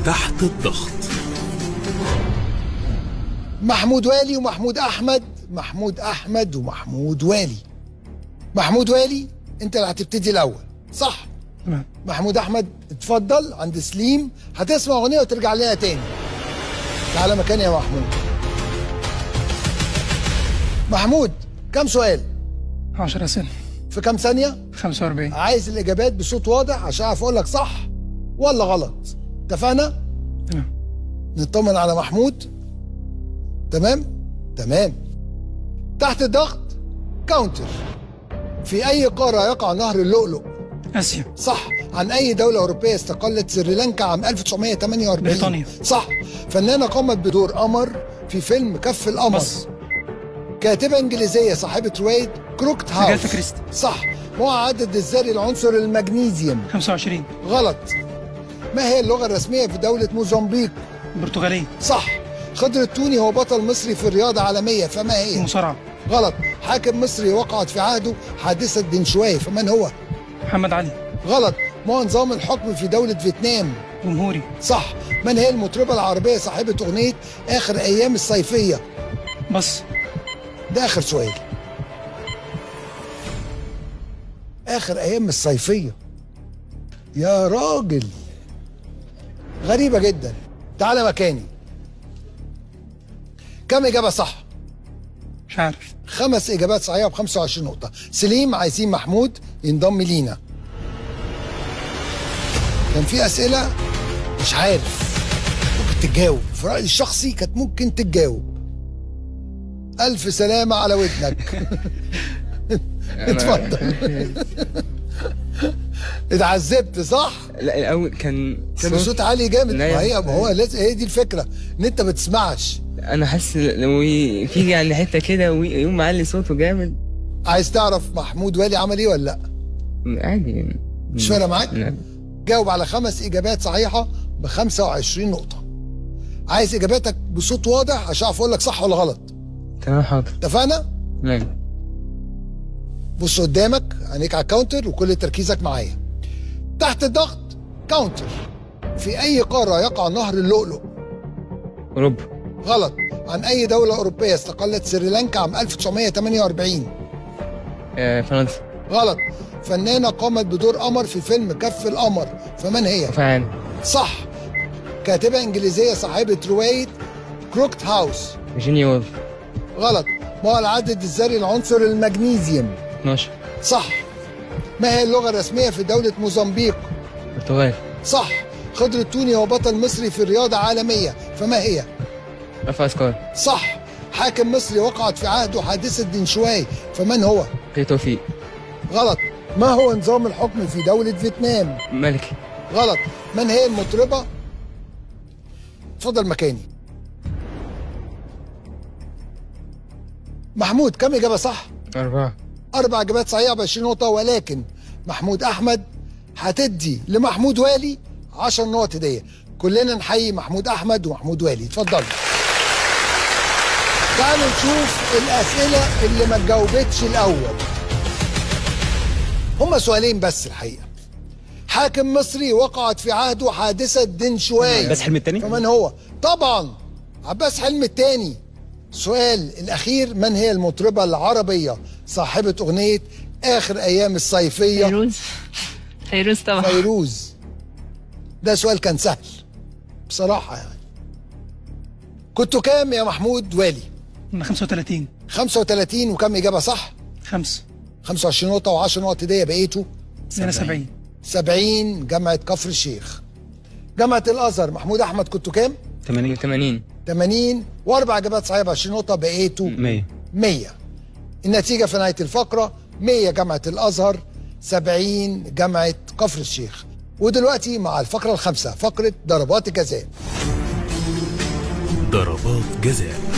تحت الضغط محمود والي ومحمود احمد محمود احمد ومحمود والي محمود والي انت اللي هتبتدي الاول صح تمام محمود احمد اتفضل عند سليم هتسمع اغنيه وترجع لنا تاني تعالى مكاني يا محمود محمود كم سؤال 10 سنة في كم ثانيه 45 عايز الاجابات بصوت واضح عشان اعرف اقول لك صح ولا غلط اتفقنا تمام نطمن على محمود تمام تمام تحت الضغط كاونتر في اي قاره يقع نهر اللؤلؤ آسيا صح عن اي دوله اوروبيه استقلت سريلانكا عام 1948 بريطانيا. صح فنانه قامت بدور قمر في فيلم كف القمر مصر كاتبه انجليزيه صاحبه روايه كروكت هاوس أجاثا كريستي. صح ما هو عدد الذري العنصر المغنيسيوم 25 غلط ما هي اللغه الرسميه في دوله موزمبيق برتغالية صح خضر التوني هو بطل مصري في الرياضة عالمية فما هي؟ مصارعة غلط حاكم مصري وقعت في عهده حادثة دنشواي فمن هو؟ محمد علي غلط ما هو نظام الحكم في دولة فيتنام؟ جمهوري صح من هي المطربة العربية صاحبة أغنية آخر أيام الصيفية؟ بص ده آخر سؤال آخر أيام الصيفية يا راجل غريبة جدا تعالى مكاني كم إجابة صح؟ مش عارف خمس اجابات صحيحه ب 25 نقطه سليم عايزين محمود ينضم لينا كان في اسئله مش عارف ممكن تتجاوب في رايي الشخصي كانت ممكن تتجاوب الف سلامه على ودنك اتفضل اتعذبت صح لا الاول كان كان الصوت عالي جامد لا ما هي يا- ما هو لازم هي دي الفكره ان انت ما بتسمعش انا حاسس لو تيجي عند حته كده ويقوم معلي صوته جامد عايز تعرف محمود والي عمل ايه ولا لا عادي يعني مش فارقه معاك لا. جاوب على خمس اجابات صحيحه ب 25 نقطه عايز اجاباتك بصوت واضح عشان اعرف اقول لك صح ولا غلط تمام حاضر اتفقنا لا بص قدامك عينيك على الكاونتر وكل تركيزك معايا تحت الضغط كاونتر في اي قاره يقع نهر اللؤلؤ اوروبا غلط عن اي دوله اوروبيه استقلت سريلانكا عام 1948 آه فرنسا غلط فنانه قامت بدور قمر في فيلم كف القمر فمن هي فعلا صح كاتبة إنجليزية صاحبة رواية كروكت هاوس فيرجينيا وولف غلط ما هو العدد الذري العنصر المغنيسيوم 12 صح ما هي اللغة الرسمية في دولة موزمبيق برتغال صح خضر التوني هو بطل مصري في الرياضة عالمية فما هي رفع اسكار صح حاكم مصري وقعت في عهده حادثة دنشواي فمن هو في توفيق غلط ما هو نظام الحكم في دولة فيتنام ملكي غلط من هي المطربة اتفضل مكاني محمود كم إجابة صح؟ أربعة أربع إجابات صحيحة ب 20 نقطة ولكن محمود أحمد هتدي لمحمود والي 10 نقط هدية كلنا نحيي محمود أحمد ومحمود والي اتفضلوا تعالوا نشوف الأسئلة اللي ما اتجاوبتش الأول هما سؤالين بس الحقيقة حاكم مصري وقعت في عهده حادثة دنشواي عباس حلمي التاني؟ فمن هو؟ طبعا عباس حلمي التاني السؤال الأخير من هي المطربة العربية صاحبة أغنية آخر أيام الصيفية فيروز فيروز طبعا فيروز ده سؤال كان سهل بصراحة يعني كنتوا كام يا محمود والي؟ من 35 35 وكم إجابة صح؟ 5 25 نقطة و10 نقط هدية بقيتوا هنا 70 70 جامعة كفر الشيخ جامعة الأزهر محمود أحمد كنتوا كام؟ 80 80 80 وأربع إجابات صحيحة ب 20 نقطة بقيتوا 100 100 النتيجة في نهاية الفقرة 100 جامعة الأزهر 70 جامعة كفر الشيخ ودلوقتي مع الفقرة الخامسة فقرة ضربات الجزاء ضربات جزاء